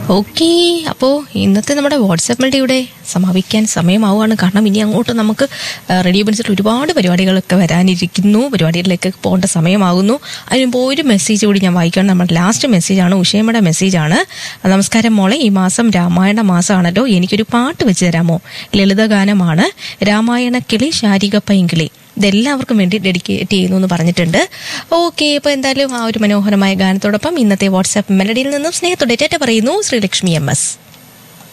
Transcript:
okay അപ്പോൾ ഇന്നത്തെ നമ്മുടെ വാട്സാപ്പ് മെൽഡിയുടെ സമാപിക്കാൻ സമയമാവുകയാണ് കാരണം ഇനി അങ്ങോട്ട് നമുക്ക് ആ, റേഡിയോ ബെൻസിൽ ഒരുപാട് പരിപാടികളൊക്കെ വരാനിരിക്കുന്നു പരിപാടികളിലേക്ക് പോകേണ്ട സമയമാകുന്നു അതിന് മുമ്പ് ഒരു മെസ്സേജ് കൂടി ഞാൻ വായിക്കണം നമ്മുടെ ലാസ്റ്റ് മെസ്സേജാണ് ഉഷയമ്മയുടെ മെസ്സേജാണ് നമസ്കാരം മോളെ ഈ മാസം രാമായണ മാസമാണല്ലോ എനിക്കൊരു പാട്ട് വെച്ച് തരാമോ ലളിതഗാനമാണ് രാമായണ കിളി ശാരിക പൈങ്കിളി ഇതെല്ലാവർക്കും വേണ്ടി ഡെഡിക്കേറ്റ് ചെയ്യുന്നു എന്ന് പറഞ്ഞിട്ടുണ്ട് ഓക്കെ അപ്പോൾ എന്തായാലും ആ ഒരു മനോഹരമായ ഗാനത്തോടൊപ്പം ഇന്നത്തെ വാട്സാപ്പ് മെലഡിയിൽ നിന്നും സ്നേഹത്തോടെ ടാറ്റ പറയുന്നു ശ്രീലക്ഷ്മി എം എസ്